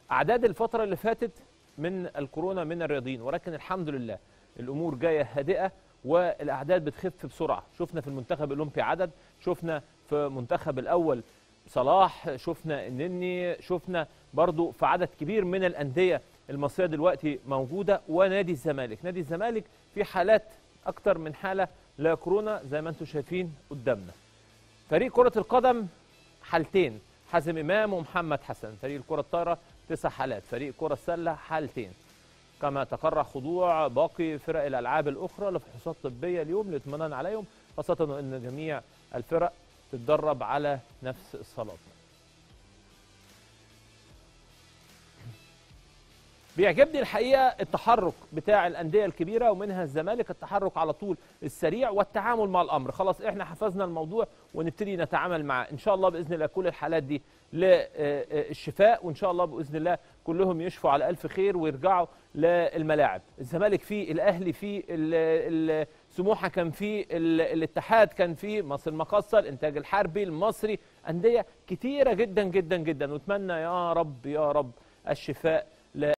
اعداد الفتره اللي فاتت من الكورونا من الرياضيين ولكن الحمد لله الامور جايه هادئه والاعداد بتخف بسرعه شفنا في المنتخب الاولمبي عدد شفنا في منتخب الاول صلاح شفنا النني شفنا برضو في عدد كبير من الانديه المصريه دلوقتي موجوده ونادي الزمالك نادي الزمالك في حالات اكتر من حاله لكورونا زي ما انتم شايفين قدامنا فريق كره القدم حالتين حازم امام ومحمد حسن فريق الكره الطايره تسع حالات فريق كره السله حالتين كما تقرر خضوع باقي فرق الالعاب الاخرى لفحوصات طبيه اليوم للاطمئنان عليهم خاصه ان جميع الفرق تتدرب على نفس الصالات بيعجبني الحقيقه التحرك بتاع الانديه الكبيره ومنها الزمالك التحرك على طول السريع والتعامل مع الامر خلاص احنا حفظنا الموضوع ونبتدي نتعامل معاه ان شاء الله باذن الله كل الحالات دي للشفاء وان شاء الله باذن الله كلهم يشفوا على الف خير ويرجعوا للملاعب الزمالك فيه الاهلي فيه سموحه كان فيه الاتحاد كان فيه مصر المقاصه الانتاج الحربي المصري انديه كتيره جدا جدا جدا ونتمنى يا رب يا رب الشفاء